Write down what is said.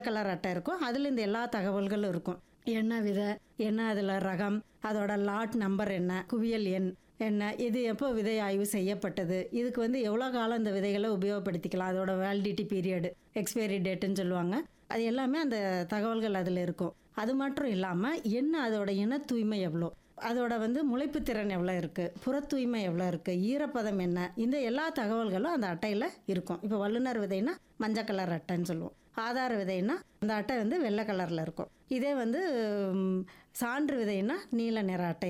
colour அட்டை இருக்கும் அதில் இந்த எல்லா தகவல்களும் இருக்கும் என்ன விதை என்ன அதில் ரகம் அதோட லாட் நம்பர் என்ன குவியல் எண் என்ன இது எப்போ விதை ஆய்வு செய்யப்பட்டது இதுக்கு வந்து எவ்வளோ காலம் இந்த விதைகளை உபயோகப்படுத்திக்கலாம் அதோட வேலிடிட்டி பீரியடு எக்ஸ்பைரி டேட்டுன்னு சொல்லுவாங்க அது எல்லாமே அந்த தகவல்கள் அதில் இருக்கும் அது மட்டும் இல்லாமல் என்ன அதோட இன தூய்மை எவ்வளோ அதோட வந்து முளைப்பு திறன் எவ்வளோ இருக்குது புற தூய்மை எவ்வளோ இருக்குது ஈரப்பதம் என்ன இந்த எல்லா தகவல்களும் அந்த அட்டையில் இருக்கும் இப்போ வல்லுநர் விதைனா மஞ்சள் கலர் அட்டைன்னு சொல்லுவோம் ஆதார விதைனா அந்த அட்டை வந்து வெள்ளை கலரில் இருக்கும் இதே வந்து ம், சான்று விதைனா நீல நிற அட்டை